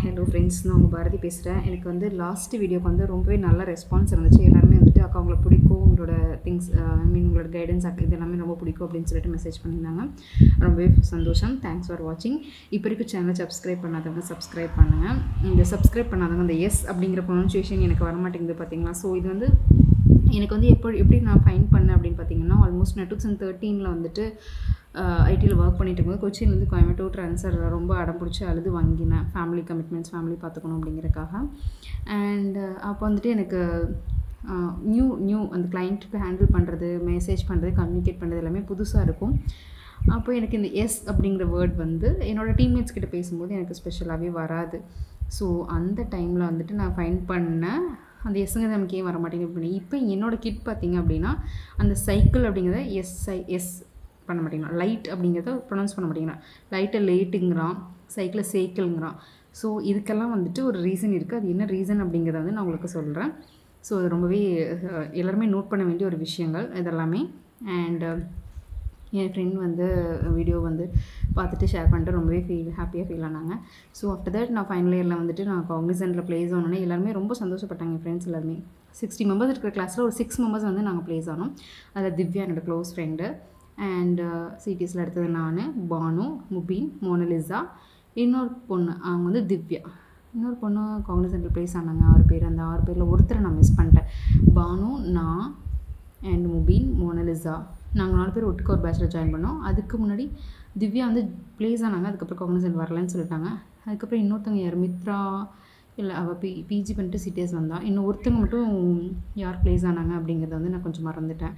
hello friends நான் உங்கள் பாரதி பேசுகிறேன் எனக்கு வந்து லாஸ்ட் வீடியோக்கு வந்து ரொம்பவே நல்ல ரெஸ்பான்ஸ் இருந்துச்சு எல்லாருமே வந்துட்டு அக்கா உங்களை பிடிக்கும் உங்களோட திங்ஸ் ஐ மீன் உங்களோட கைடன்ஸ் அக்கா இது எல்லாமே ரொம்ப பிடிக்கும் அப்படின்னு சொல்லிட்டு மெசேஜ் பண்ணியிருந்தாங்க ரொம்பவே சந்தோஷம் தேங்க்ஸ் ஃபார் வாட்சிங் இப்போ இருக்க சேனலை சப்ஸ்கிரைப் பண்ணாதவங்க சப்ஸ்கிரைப் பண்ணுங்கள் இந்த சப்ஸ்கிரைப் பண்ணாதவங்க இந்த எஸ் அப்படிங்கிற ப்ரொனன்சியேஷன் எனக்கு வர மாட்டேங்குது பார்த்தீங்களா ஸோ இது வந்து எனக்கு வந்து எப்போ எப்படி நான் ஃபைன் பண்ணேன் அப்படின்னு பார்த்தீங்கன்னா ஆல்மோஸ்ட் நான் டூ தௌசண்ட் தேர்ட்டீனில் வந்துட்டு ஐடியில் ஒர்க் பண்ணிட்டு இருக்கும்போது கொச்சின்லேருந்து கோயம்புத்தூர் ட்ரான்ஸ்ஃபர் ரொம்ப அடம் பிடிச்சி அழுது வாங்கினேன் ஃபேமிலி கமிட்மெண்ட்ஸ் ஃபேமிலி பார்த்துக்கணும் அப்படிங்கிறக்காக அண்ட் அப்போ வந்துட்டு எனக்கு நியூ நியூ அந்த கிளைண்ட்டுக்கு ஹேண்டில் பண்ணுறது மெசேஜ் பண்ணுறது கம்யூனிகேட் பண்ணுறது எல்லாமே புதுசாக இருக்கும் அப்போ எனக்கு இந்த எஸ் அப்படிங்கிற வேர்ட் வந்து என்னோடய டீம்மேட்ஸ் கிட்ட பேசும்போது எனக்கு ஸ்பெஷலாகவே வராது ஸோ அந்த டைமில் வந்துட்டு நான் ஃபைன் பண்ணேன் அந்த எஸ்ஸுங்க நமக்கு ஏன் வர மாட்டேங்குது பண்ணி இப்போ என்னோடய கிட் பார்த்தீங்க அப்படின்னா அந்த சைக்கிள் அப்படிங்கிறத எஸ் ஐ எஸ் பண்ண மாட்டேங்கிறான் லைட் அப்படிங்கிறத ப்ரொனவுன்ஸ் பண்ண மாட்டேங்கிறான் லைட்டை லேட்டுங்கிறான் சைக்கிளை சைக்கிள்ங்கிறான் ஸோ இதுக்கெல்லாம் வந்துட்டு ஒரு ரீசன் இருக்குது அது என்ன ரீசன் அப்படிங்கிறத வந்து நான் உங்களுக்கு சொல்கிறேன் ஸோ அது ரொம்பவே அஹ், எல்லாருமே நோட் பண்ண வேண்டிய ஒரு விஷயங்கள் இதெல்லாமே அண்ட் என் ஃப்ரெண்ட் வந்து வீடியோ வந்து பார்த்துட்டு ஷேர் பண்ணிட்டு ரொம்பவே ஃபீல் ஹாப்பியாக ஃபீல் ஆனாங்க ஸோ ஆஃப்டர் தட் நான் ஃபைனல் இயரில் வந்துட்டு நான் காக்னிசனில் ப்ளேஸ் ஆனோன்னே எல்லாருமே ரொம்ப சந்தோஷப்பட்டாங்க என் ஃப்ரெண்ட்ஸ் எல்லாருமே சிக்ஸ்டி மெம்பர்ஸ் இருக்கிற கிளாஸில் ஒரு சிக்ஸ் மெம்பர்ஸ் வந்து நாங்கள் ப்ளேஸ் ஆனோம் அதில் திவ்யா என்னோட க்ளோஸ் ஃப்ரெண்டு அண்ட் சிடிஎஸில் எடுத்தது நான் பானு முபீன் மோனலிசா இன்னொரு பொண்ணு அவங்க வந்து திவ்யா இன்னொரு பொண்ணு காக்னிசனில் ப்ளேஸ் ஆனாங்க ஆறு பேர் அந்த ஆறு பேரில் ஒருத்தரை நான் மிஸ் பண்ணிட்டேன் பானு நான் அண்ட் முபீன் மோனலிசா நாங்கள் நாலு பேர் ஒட்டுக்க ஒரு பேச்சில் ஜாயின் பண்ணோம் அதுக்கு முன்னாடி திவ்யா வந்து ப்ளேஸ் ஆனாங்க அதுக்கப்புறம் காக்னிசன் வரலன்னு சொல்லிட்டாங்க அதுக்கப்புறம் இன்னொருத்தவங்க யார் மித்ரா இல்லை அவள் பி பிஜி பண்ணிட்டு சிட்டிஎஸ் வந்தா இன்னும் ஒருத்தங்க மட்டும் யார் ப்ளேஸ் ஆனாங்க அப்படிங்கிறத வந்து நான் கொஞ்சம் மறந்துட்டேன்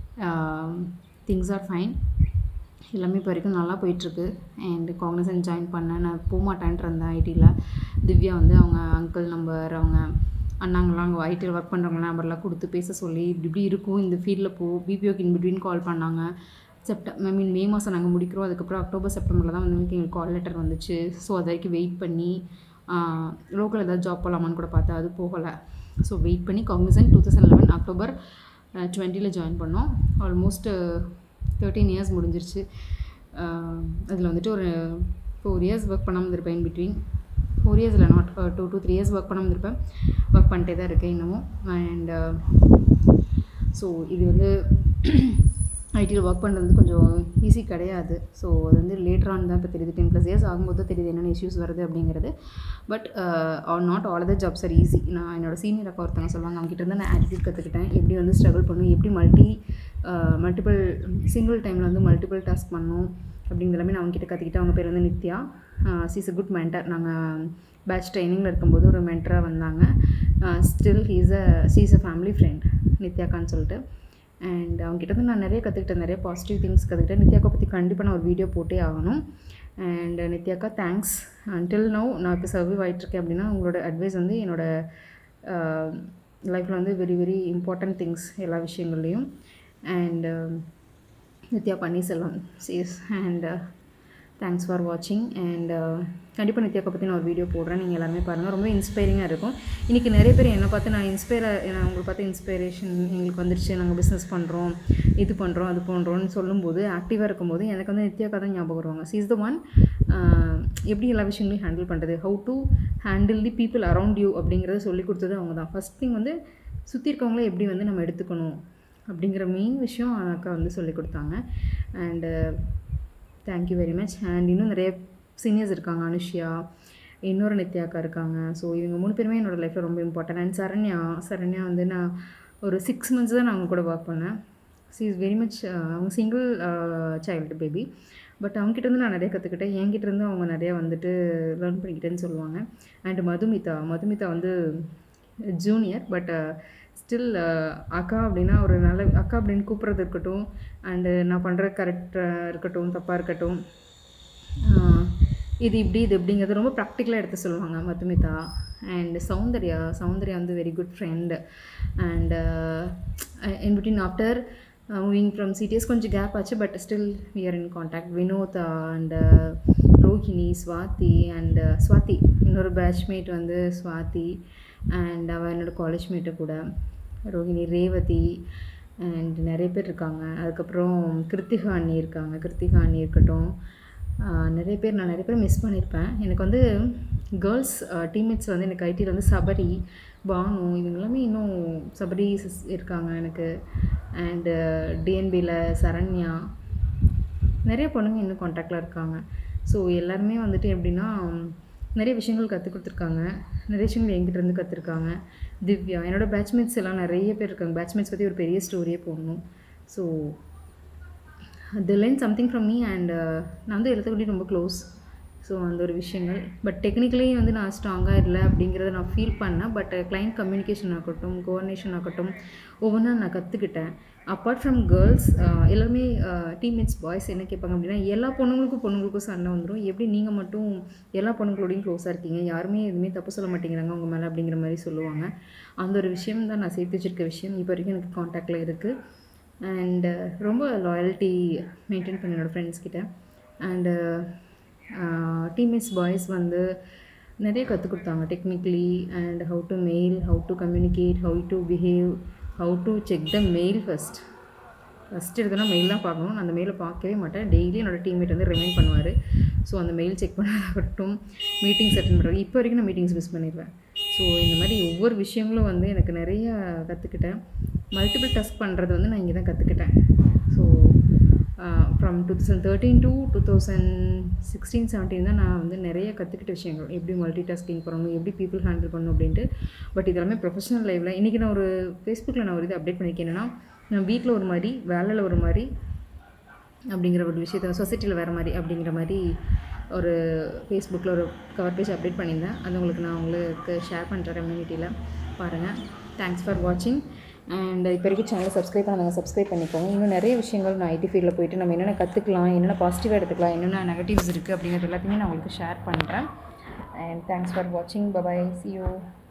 திங்ஸ் ஆர் ஃபைன் எல்லாமே இப்போ வரைக்கும் நல்லா போயிட்டுருக்கு அண்ட் காக்னிசன் ஜாயின் பண்ணேன் நான் போக மாட்டேன்ட்டு இருந்தேன் ஐடியில் திவ்யா வந்து அவங்க அங்கிள் நம்பர் அவங்க அண்ணாங்களாம் அங்கே ஐடியில் ஒர்க் பண்ணுறவங்களாம் நம்பர்லாம் கொடுத்து பேச சொல்லி இப்படி இப்படி இருக்கும் இந்த ஃபீல்டில் போ பிபிஓக்கு இன் பிட்வீன் கால் பண்ணாங்க செப்டம் ஐ மீன் மே மாதம் நாங்கள் முடிக்கிறோம் அதுக்கப்புறம் அக்டோபர் செப்டம்பரில் தான் வந்து எங்களுக்கு கால் லெட்டர் வந்துச்சு ஸோ அது வரைக்கும் வெயிட் பண்ணி லோக்கல் ஏதாவது ஜாப் போகலாமான்னு கூட பார்த்தேன் அது போகலை ஸோ வெயிட் பண்ணி Cognizant two thousand eleven October டுவெண்ட்டியில் ஜாயின் பண்ணோம் ஆல்மோஸ்ட் தேர்ட்டீன் இயர்ஸ் முடிஞ்சிருச்சு அதில் வந்துட்டு ஒரு ஃபோர் இயர்ஸ் ஒர்க் பண்ணாமல் இருந்திருப்பேன் இன் பிட்வீன் ஃபோர் இயர்ஸ் இல்லை not two two three years work பண்ணாமல் இருந்திருப்பேன் ஒர்க் பண்ணிட்டே தான் இருக்கேன் இன்னமும் அண்ட் ஸோ இது வந்து ஐடியில் ஒர்க் பண்ணுறது வந்து கொஞ்சம் ஈஸி கிடையாது ஸோ அது வந்து லேட்டர் ஆன் தான் இப்போ தெரியுது டென் ப்ளஸ் இயர்ஸ் ஆகும்போது தான் தெரியுது என்னென்ன இஷ்யூஸ் வருது அப்படிங்கிறது but not all the jobs are easy நான் என்னோட சீனியர் அக்கா ஒருத்தவங்க சொல்லுவாங்க அவங்க கிட்ட இருந்து நான் ஆட்டிடியூட் கற்றுக்கிட்டேன் எப்படி வந்து ஸ்ட்ரகிள் பண்ணணும் எப்படி மல்டி மல்டிபிள் சிங்கிள் டைமில் வந்து மல்டிபிள் டாஸ்க் பண்ணணும் அப்படிங்கிற எல்லாமே நான் அவங்க கிட்ட கற்றுக்கிட்டேன் அவங்க பேர் வந்து Nithya she's a good mentor நாங்கள் பேட்ச் ட்ரைனிங்கில் இருக்கும்போது ஒரு மென்டராக வந்தாங்க still he's a she's a family friend நித்யாக்கான்னு சொல்லிட்டு அண்ட் அவங்ககிட்ட வந்து நான் நிறைய கற்றுக்கிட்டேன் நிறைய பாசிட்டிவ் திங்ஸ் கற்றுக்கிட்டேன் நித்யாக்கா பற்றி கண்டிப்பாக நான் ஒரு வீடியோ போட்டே ஆகணும் அண்ட் நித்யாக்கா தேங்க்ஸ் அன்டில் நோ நான் இப்போ சர்வீவ் ஆகிட்டுருக்கேன் அப்படின்னா உங்களோட அட்வைஸ் வந்து என்னோட லைஃப்பில் வந்து வெரி வெரி இம்பார்ட்டண்ட் திங்ஸ் எல்லா விஷயங்கள்லேயும் and Nithya Panneerselvam she's and thanks for வாட்சிங் அண்ட் கண்டிப்பாக நித்யாக்கா பற்றி நான் ஒரு வீடியோ போடுறேன் நீங்கள் எல்லாருமே பாருங்கள் ரொம்ப இன்ஸ்பைரிங்காக இருக்கும் இன்றைக்கி நிறைய பேர் என்னை பார்த்து நான் இன்ஸ்பைர் நான் உங்களை பார்த்து இன்ஸ்பைரேஷன் எங்களுக்கு வந்துருச்சு நாங்கள் பிஸ்னஸ் பண்ணுறோம் இது பண்ணுறோம் அது பண்ணுறோன்னு சொல்லும்போது ஆக்டிவாக இருக்கும்போது எனக்கு வந்து நித்யாக்கா தான் ஞாபகம் வருவாங்க சீஸ் த ஒன் எப்படி எல்லா விஷயங்களையும் ஹேண்டில் பண்ணுறது how to handle the people around you அப்படிங்கிறத சொல்லி கொடுத்தது அவங்க தான் ஃபஸ்ட் திங் வந்து சுற்றி இருக்கவங்கள எப்படி வந்து நம்ம எடுத்துக்கணும் அப்படிங்கிற மெயின் விஷயம் அக்கா வந்து சொல்லி கொடுத்தாங்க and thank you very much and இன்னும் நிறைய சீனியர்ஸ் இருக்காங்க அனுஷ்யா இன்னொரு நித்யா அக்கா இருக்காங்க ஸோ இவங்க மூணு பேருமே என்னோடய லைஃப்பில் ரொம்ப இம்பார்ட்டன்ட் அண்ட் சரண்யா சரண்யா வந்து நான் ஒரு சிக்ஸ் மந்த்ஸ் தான் நான் அவங்க கூட ஒர்க் பண்ணேன் சி இஸ் வெரி மச் அவங்க சிங்கிள் சைல்டு பேபி பட் அவங்ககிட்ட இருந்து நான் நிறைய கற்றுக்கிட்டேன் என்கிட்ட இருந்து அவங்க நிறையா வந்துட்டு லேர்ன் பண்ணிக்கிட்டேன்னு சொல்லுவாங்க அண்ட் மதுமிதா மதுமிதா வந்து ஜூனியர் பட் ஸ்டில் அக்கா அப்படின்னா ஒரு நல்ல அக்கா அப்படின்னு கூப்பிட்றது இருக்கட்டும் அண்டு நான் பண்ணுற கரெக்டாக இருக்கட்டும் தப்பாக இருக்கட்டும் ஆஹ் இது இப்படி இது எப்படிங்கிறது ரொம்ப ப்ராக்டிக்கலாக எடுத்து சொல்லுவாங்க மதுமிதா அண்ட் சௌந்தர்யா சௌந்தர்யா வந்து very good friend and in between after moving from CDS கொஞ்சம் கேப் ஆச்சு but still we are in contact Vinod and Rohini Swathi and Swathi இன்னொரு பேட்ச்மேட் வந்து ஸ்வாதி அண்ட் அவள் என்னோடய காலேஜ் மேட்டு கூட ரோஹிணி ரேவதி அண்ட் நிறைய பேர் இருக்காங்க அதுக்கப்புறம் கிருத்திகா அண்ணி இருக்காங்க கிருத்திகா அண்ணி இருக்கட்டும் ஆஹ் நிறைய பேர் நான் நிறைய பேர் மிஸ் பண்ணியிருப்பேன் எனக்கு வந்து கேர்ள்ஸ் டீம்மேட்ஸ் வந்து எனக்கு ஐடியில் வந்து சபரி பானு இவங்க எல்லாமே இன்னும் சபரி சிஸ் இருக்காங்க எனக்கு அண்டு டிஎன்பியில் சரண்யா நிறைய பொண்ணுங்க இன்னும் காண்டாக்டில் இருக்காங்க ஸோ எல்லாருமே வந்துட்டு எப்படின்னா நிறைய விஷயங்கள் கற்றுக் கொடுத்துருக்காங்க நிறைய விஷயங்கள் என்கிட்ட இருந்து கற்றுருக்காங்க திவ்யா என்னோடய பேட்ச்மேட்ஸ் எல்லாம் நிறைய பேர் இருக்காங்க பேட்ச்மேட்ஸ் பற்றி ஒரு பெரிய ஸ்டோரியே போடணும் so the learn something from me and நான் வந்து எல்லாத்துக்கூடயும் ரொம்ப க்ளோஸ் ஸோ அந்த ஒரு விஷயங்கள் பட் டெக்னிக்கலி வந்து நான் ஸ்ட்ராங்காக இல்லை அப்படிங்கிறத நான் ஃபீல் பண்ணேன் பட் கிளைண்ட் கம்யூனிகேஷன் ஆகட்டும் கோஆர்டினேஷன் ஆகட்டும் ஒவ்வொன்றா நான் கற்றுக்கிட்டேன் அப்பார்ட் ஃப்ரம் கேர்ள்ஸ் எல்லாமே டீம்மேட்ஸ் பாய்ஸ் என்ன கேட்பாங்க அப்படின்னா எல்லா பொண்ணுங்களுக்கும் பொண்ணுங்களுக்கும் சண்டை வந்துடும் எப்படி நீங்கள் மட்டும் எல்லா பொண்ணுங்களோடையும் க்ளோஸாக இருக்கீங்க யாருமே எதுவுமே தப்பு சொல்ல மாட்டேங்கிறாங்க உங்கள் மேலே அப்படிங்கிற மாதிரி சொல்லுவாங்க அந்த ஒரு விஷயம் தான் நான் சேர்த்து வச்சிருக்க விஷயம் இப்போ வரைக்கும் எனக்கு காண்டாக்டில் இருக்குது அண்டு ரொம்ப லாயல்ட்டி மெயின்டைன் பண்ண என்னோடய ஃப்ரெண்ட்ஸ் கிட்ட அண்டு டீம்மேட்ஸ் பாய்ஸ் வந்து நிறைய கற்றுக் கொடுத்தாங்க technically and how to mail how to communicate how to behave how to check the mail first first எடுத்தோன்னா மெயில் தான் பார்க்கணும் நான் அந்த மெயிலை பார்க்கவே மாட்டேன் டெய்லி என்னோடய டீம்மேட் வந்து ரிமைண்ட் பண்ணுவார் ஸோ அந்த மெயில் செக் பண்ணதாகட்டும் மீட்டிங்ஸ் அட்டன் பண்ணுறது இப்போ வரைக்கும் நான் மீட்டிங்ஸ் மிஸ் பண்ணிடுவேன் ஸோ இந்த மாதிரி ஒவ்வொரு விஷயங்களும் வந்து எனக்கு நிறைய கற்றுக்கிட்டேன் மல்டிபிள் டஸ்க் பண்ணுறது வந்து நான் இங்கே தான் கற்றுக்கிட்டேன் so from two thousand thirteen to two thousand sixteen seventeen தான் நான் வந்து நிறைய கற்றுக்கிட்ட விஷயங்கள் எப்படி மல்டி டாஸ்கிங் பண்ணணும் எப்படி பீப்புள் ஹேண்டில் பண்ணணும் அப்படின்ட்டு பட் இதெல்லாமே ப்ரொஃபஷனல் லைஃப்பில் இன்றைக்கி நான் ஒரு ஃபேஸ்புக்கில் நான் ஒரு இது அப்டேட் பண்ணியிருக்கேன் என்னென்னா நான் வீட்டில் ஒரு மாதிரி வேலையில் ஒரு மாதிரி அப்படிங்கிற ஒரு விஷயத்த சொசைட்டியில் வேறு மாதிரி அப்படிங்கிற மாதிரி ஒரு ஃபேஸ்புக்கில் ஒரு கவர் பேஜ் அப்டேட் பண்ணியிருந்தேன் அது உங்களுக்கு நான் உங்களுக்கு ஷேர் பண்ணுறேன் கம்யூனிட்டியில் பாருங்கள் தேங்க்ஸ் ஃபார் வாட்சிங் அண்ட் இப்போ வரைக்கும் சேனலை சப்ஸ்கிரைப் பண்ணாங்க சப்ஸ்கிரைப் பண்ணிக்கோங்க இன்னும் நிறைய விஷயங்கள் நான் ஐடி ஃபீல்டில் போயிட்டு நம்ம என்னென்ன கற்றுக்கலாம் என்னென்ன பாசிட்டிவாக எடுத்துக்கலாம் என்னென்ன நெகட்டிவ்ஸ் இருக்குது அப்படிங்கிறது எல்லாத்தையுமே நான் உங்களுக்கு ஷேர் பண்ணுறேன் அண்ட் தேங்க்ஸ் ஃபார் வாட்சிங் பபாய் சி யூ